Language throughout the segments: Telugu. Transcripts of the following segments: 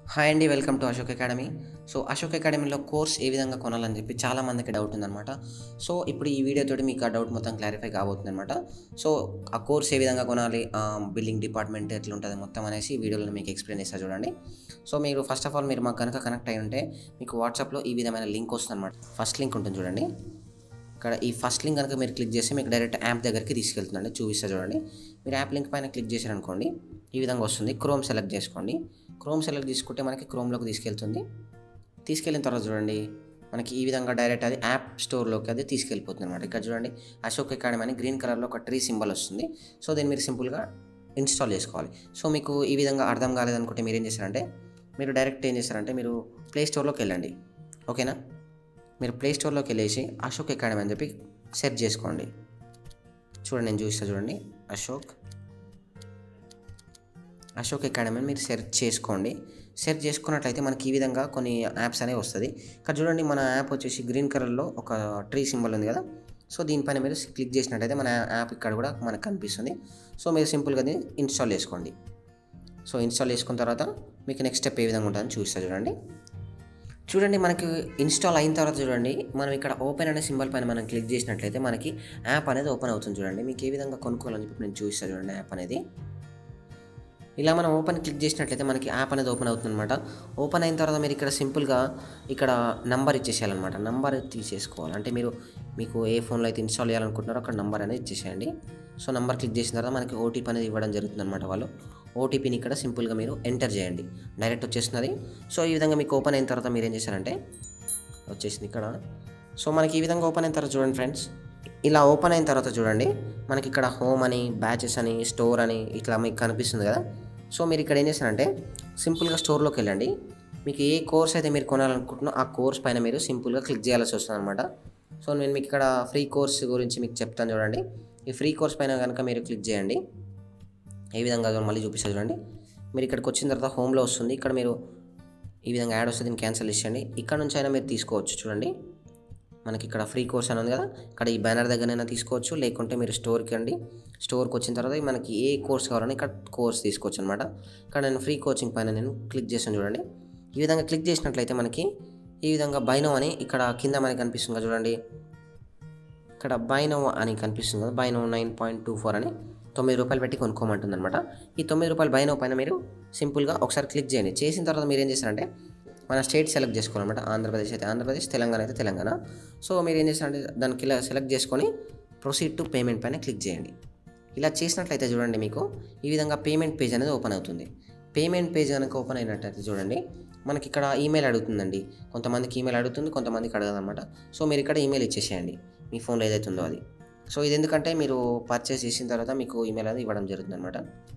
హాయ్ అండి welcome to Ashok academy so Ashok అకాడమీలో కోర్స్ ఏ విధంగా కొనాలని చెప్పి చాలా మందికి డౌట్ ఉందన్నమాట సో ఇప్పుడు ఈ వీడియో తోటి మీకు ఆ డౌట్ మొత్తం క్లారిఫై కాబోతుంది అనమాట సో ఆ కోర్స్ ఏ విధంగా కొనాలి బిల్డింగ్ డిపార్ట్మెంట్ ఎట్లా ఉంటుంది మొత్తం అనేసి ఈ వీడియోలో మీకు ఎక్స్ప్లెయిన్ చేస్తా చూడండి సో మీరు ఫస్ట్ ఆఫ్ ఆల్ మీరు మాకు కనుక కనెక్ట్ అయి ఉంటే మీకు వాట్సాప్లో ఈ విధమైన లింక్ వస్తుంది అనమాట ఫస్ట్ లింక్ ఉంటుంది చూడండి ఇక్కడ ఈ ఫస్ట్ లింక్ కనుక మీరు క్లిక్ చేస్తే మీకు డైరెక్ట్ యాప్ దగ్గరికి తీసుకెళ్తుందండి చూపిస్తా చూడండి మీరు యాప్ లింక్ పైన క్లిక్ చేశారనుకోండి ఈ విధంగా వస్తుంది క్రోమ్ సెలెక్ట్ చేసుకోండి క్రోమ్ సెలెక్ట్ చేసుకుంటే మనకి క్రోమ్లోకి తీసుకెళ్తుంది తీసుకెళ్ళిన తర్వాత చూడండి మనకి ఈ విధంగా డైరెక్ట్ అది యాప్ స్టోర్లోకి అది తీసుకెళ్ళిపోతుంది అనమాట ఇక్కడ చూడండి అశోక్ అకాడమీ అని గ్రీన్ కలర్లో ఒక ట్రీ సింబల్ వస్తుంది సో దీన్ని మీరు సింపుల్గా ఇన్స్టాల్ చేసుకోవాలి సో మీకు ఈ విధంగా అర్థం కాలేదనుకుంటే మీరు ఏం చేస్తారంటే మీరు డైరెక్ట్ ఏం చేస్తారంటే మీరు ప్లే స్టోర్లోకి వెళ్ళండి ఓకేనా మీరు ప్లే స్టోర్లోకి వెళ్ళేసి అశోక్ అకాడమీ అని చెప్పి సెర్చ్ చేసుకోండి చూడండి నేను చూపిస్తా చూడండి అశోక్ అశోక్ అకాడమీ అని మీరు సెర్చ్ చేసుకోండి సెర్చ్ చేసుకున్నట్లయితే మనకి ఈ విధంగా కొన్ని యాప్స్ అనేవి వస్తుంది ఇక్కడ చూడండి మన యాప్ వచ్చేసి గ్రీన్ కలర్లో ఒక ట్రీ సింబల్ ఉంది కదా సో దీనిపైన మీరు క్లిక్ చేసినట్టయితే మన యాప్ ఇక్కడ కూడా మనకు కనిపిస్తుంది సో మీరు సింపుల్గా దీన్ని ఇన్స్టాల్ చేసుకోండి సో ఇన్స్టాల్ చేసుకున్న తర్వాత మీకు నెక్స్ట్ స్టెప్ ఏ విధంగా ఉంటుందని చూస్తా చూడండి చూడండి మనకి ఇన్స్టాల్ అయిన తర్వాత చూడండి మనం ఇక్కడ ఓపెన్ అనే సింబల్ పైన మనం క్లిక్ చేసినట్లయితే మనకి యాప్ అనేది ఓపెన్ అవుతుంది చూడండి మీకు ఏ విధంగా కొనుక్కోవాలని చెప్పి నేను చూపిస్తాను చూడండి యాప్ అనేది ఇలా మనం ఓపెన్ క్లిక్ చేసినట్లయితే మనకి యాప్ అనేది ఓపెన్ అవుతుంది అనమాట ఓపెన్ అయిన తర్వాత మీరు ఇక్కడ సింపుల్గా ఇక్కడ నంబర్ ఇచ్చేసేయాలన్నమాట నంబర్ తీసేసుకోవాలి అంటే మీరు మీకు ఏ ఫోన్లో అయితే ఇన్స్టాల్ చేయాలనుకుంటున్నారో అక్కడ నంబర్ అనేది ఇచ్చేసేయండి సో నంబర్ క్లిక్ చేసిన తర్వాత మనకి ఓటీపీ అనేది ఇవ్వడం జరుగుతుంది అనమాట వాళ్ళు ఓటీపీని ఇక్కడ సింపుల్గా మీరు ఎంటర్ చేయండి డైరెక్ట్ వచ్చేస్తున్నది సో ఈ విధంగా మీకు ఓపెన్ అయిన తర్వాత మీరు ఏం చేశారంటే వచ్చేసింది ఇక్కడ సో మనకి ఈ విధంగా ఓపెన్ అయిన తర్వాత చూడండి ఫ్రెండ్స్ ఇలా ఓపెన్ అయిన తర్వాత చూడండి మనకి ఇక్కడ హోమ్ అని బ్యాచెస్ అని స్టోర్ అని ఇట్లా మీకు కనిపిస్తుంది కదా సో మీరు ఇక్కడ ఏం చేస్తారంటే సింపుల్గా స్టోర్లోకి వెళ్ళండి మీకు ఏ కోర్స్ అయితే మీరు కొనాలనుకుంటున్నో ఆ కోర్స్ పైన మీరు సింపుల్గా క్లిక్ చేయాల్సి వస్తుంది అనమాట సో నేను మీకు ఇక్కడ ఫ్రీ కోర్స్ గురించి మీకు చెప్తాను చూడండి ఈ ఫ్రీ కోర్స్ పైన కనుక మీరు క్లిక్ చేయండి ఏ విధంగా మళ్ళీ చూపిస్తుంది చూడండి మీరు ఇక్కడికి వచ్చిన తర్వాత హోమ్లో వస్తుంది ఇక్కడ మీరు ఈ విధంగా యాడ్ వస్తుంది దీన్ని క్యాన్సిల్ చేయండి ఇక్కడ నుంచి అయినా మీరు తీసుకోవచ్చు చూడండి మనకి ఇక్కడ ఫ్రీ కోర్స్ అని ఉంది కదా ఇక్కడ ఈ బ్యానర్ దగ్గరైనా తీసుకోవచ్చు లేకుంటే మీరు స్టోర్కి అండి స్టోర్కి వచ్చిన తర్వాత మనకి ఏ కోర్స్ కావాలని ఇక్కడ కోర్స్ తీసుకోవచ్చు అనమాట ఇక్కడ నేను ఫ్రీ కోచింగ్ పైన నేను క్లిక్ చేసాను చూడండి ఈ విధంగా క్లిక్ చేసినట్లయితే మనకి ఈ విధంగా బైనో అని ఇక్కడ కింద మనకి కనిపిస్తుంది కదా చూడండి ఇక్కడ బైనో అని కనిపిస్తుంది కదా బైనో నైన్ పాయింట్ టూ ఫోర్ అని తొమ్మిది రూపాయలు పెట్టి కొనుక్కోమంటుంది అనమాట ఈ తొమ్మిది రూపాయలు బైనో పైన మీరు సింపుల్గా ఒకసారి క్లిక్ చేయండి చేసిన తర్వాత మీరు ఏం చేస్తారంటే మన స్టేట్ సెలెక్ట్ చేసుకోవాలన్నమాట ఆంధ్రప్రదేశ్ అయితే ఆంధ్రప్రదేశ్ తెలంగాణ అయితే తెలంగాణ సో మీరు ఏం చేస్తారంటే దానికి ఇలా సెలెక్ట్ చేసుకొని ప్రొసీడ్ టు పేమెంట్ పైన క్లిక్ చేయండి ఇలా చేసినట్లయితే చూడండి మీకు ఈ విధంగా పేమెంట్ పేజ్ అనేది ఓపెన్ అవుతుంది పేమెంట్ పేజ్ కనుక ఓపెన్ అయినట్లయితే చూడండి మనకి ఇక్కడ ఈమెయిల్ అడుగుతుందండి కొంతమందికి ఈమెయిల్ అడుగుతుంది కొంతమందికి అడగదన్నమాట సో మీరు ఇక్కడ ఈమెయిల్ ఇచ్చేసేయండి మీ ఫోన్లో ఏదైతే ఉందో అది సో ఇది ఎందుకంటే మీరు పర్చేస్ చేసిన తర్వాత మీకు ఈమెయిల్ అనేది ఇవ్వడం జరుగుతుంది అనమాట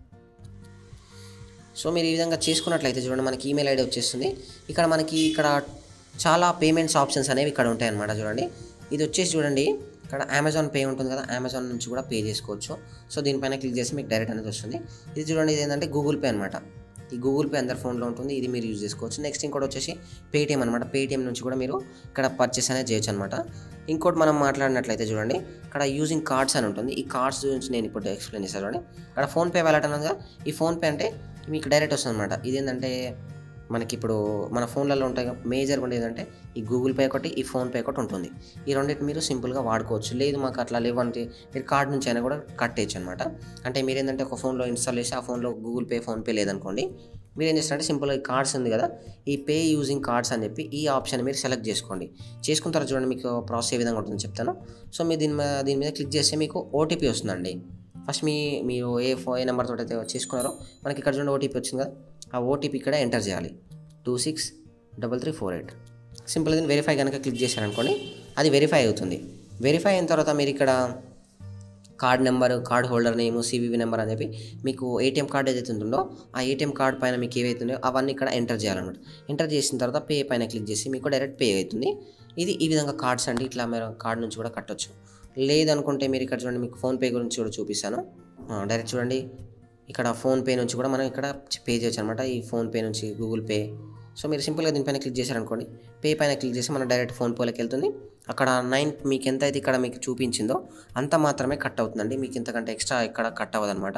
సో మీరు ఈ విధంగా చేసుకున్నట్లయితే చూడండి మనకి ఈమెయిల్ ఐడి వచ్చేస్తుంది ఇక్కడ మనకి ఇక్కడ చాలా పేమెంట్స్ ఆప్షన్స్ అనేవి ఇక్కడ ఉంటాయి అన్నమాట చూడండి ఇది వచ్చేసి చూడండి ఇక్కడ అమెజాన్ పే ఉంటుంది కదా అమెజాన్ నుంచి కూడా పే చేసుకోవచ్చు సో దీనిపైన క్లిక్ చేసి మీకు డైరెక్ట్ అనేది వస్తుంది ఇది చూడండి ఇది ఏంటంటే గూగుల్ పే అనమాట ఈ గూగుల్ పే అందరి ఫోన్లో ఉంటుంది ఇది మీరు యూజ్ చేసుకోవచ్చు నెక్స్ట్ ఇంకోటి వచ్చేసి పేటిఎం అనమాట పేటిఎం నుంచి కూడా మీరు ఇక్కడ పర్చేస్ అనేది చేయొచ్చు అనమాట ఇంకోటి మనం మాట్లాడినట్లయితే చూడండి ఇక్కడ యూజింగ్ కార్డ్స్ అని ఉంటుంది ఈ కార్డ్స్ గురించి నేను ఇప్పుడు ఎక్స్ప్లెయిన్ చేస్తాను చూడండి ఇక్కడ ఫోన్పే వ్యాలెట్ అన్నది కదా ఈ ఫోన్పే అంటే మీకు డైరెక్ట్ వస్తుంది అనమాట ఇదేంటంటే మనకి ఇప్పుడు మన ఫోన్లలో ఉంటాయి మేజర్ ఉండేది ఏంటంటే ఈ గూగుల్ పే ఒకటి ఈ ఫోన్పే ఒకటి ఉంటుంది ఈ రెండింటి మీరు సింపుల్గా వాడుకోవచ్చు లేదు మాకు అట్లా లేవంటే మీరు కార్డ్ నుంచి అయినా కూడా కట్టేయచ్చు అనమాట అంటే మీరు ఏంటంటే ఒక ఫోన్లో ఇన్స్టాల్ చేసి ఆ ఫోన్లో గూగుల్ పే ఫోన్పే లేదనుకోండి మీరు ఏం చేస్తారంటే సింపుల్గా ఈ కార్డ్స్ ఉంది కదా ఈ పే యూజింగ్ కార్డ్స్ అని చెప్పి ఈ ఆప్షన్ మీరు సెలెక్ట్ చేసుకోండి చేసుకున్న తర్వాత చూడండి మీకు ప్రాసెస్ ఏ విధంగా ఉంటుందో చెప్తాను సో మీరు దీని మీద దీని మీద క్లిక్ చేస్తే మీకు ఓటీపీ వస్తుందండి ఫస్ట్ మీ మీరు ఏ ఫో ఏ నెంబర్ తోటి అయితే చేసుకున్నారో మనకి ఇక్కడ చూడండి ఓటీపీ వచ్చింది కదా ఆ ఓటీపీ ఇక్కడ ఎంటర్ చేయాలి two six double three four eight simple దీన్ని వెరిఫై కనుక క్లిక్ చేశారనుకోండి అది వెరిఫై అవుతుంది వెరిఫై అయిన తర్వాత మీరు ఇక్కడ card number card holder name CVV number అని చెప్పి మీకు ఏటీఎం కార్డ్ ఏదైతే ఉంటుందో ఆ ఏటీఎం కార్డ్ పైన మీకు ఏవైతే ఉన్నాయో అవన్నీ ఇక్కడ ఎంటర్ చేయాలన్నమాట ఎంటర్ చేసిన తర్వాత పే పైన క్లిక్ చేసి మీకు డైరెక్ట్ పే అవుతుంది ఇది ఈ విధంగా కార్డ్స్ అండి ఇట్లా మీరు కార్డ్ నుంచి కూడా కట్టొచ్చు లేదనుకుంటే మీరు ఇక్కడ చూడండి మీకు ఫోన్పే గురించి కూడా చూపిస్తాను డైరెక్ట్ చూడండి ఇక్కడ ఫోన్పే నుంచి కూడా మనం ఇక్కడ పే చేయొచ్చు అనమాట ఈ ఫోన్పే నుంచి గూగుల్ పే సో మీరు సింపుల్గా దీనిపైన క్లిక్ చేశారనుకోండి పే పైన క్లిక్ చేసి మన డైరెక్ట్ ఫోన్పేలోకి వెళ్తుంది అక్కడ నైన్ మీకు ఎంత అయితే ఇక్కడ మీకు చూపించిందో అంత మాత్రమే కట్ అవుతుందండి మీకు ఇంతకంటే ఎక్స్ట్రా ఎక్కడ కట్ అవ్వదన్నమాట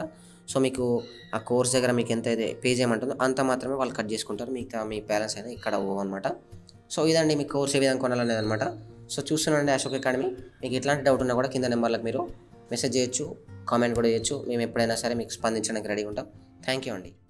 సో మీకు ఆ కోర్స్ దగ్గర మీకు ఎంత అయితే పే చేయమంటుందో అంత మాత్రమే వాళ్ళు కట్ చేసుకుంటారు మిగతా మీ బ్యాలెన్స్ అయినా ఇక్కడ అనమాట సో ఇదండి మీ కోర్స్ ఏ విధంగా కొనాలనేది అనమాట సో చూస్తున్నాండి అశోక్ అకాడమీ మీకు ఎట్లాంటి డౌట్ ఉన్నా కూడా కింద నెంబర్లకు మీరు మెసేజ్ చేయొచ్చు కామెంట్ కూడా చేయొచ్చు మేము ఎప్పుడైనా సరే మీకు స్పందించడానికి రెడీగా ఉంటాం థ్యాంక్ యూ అండి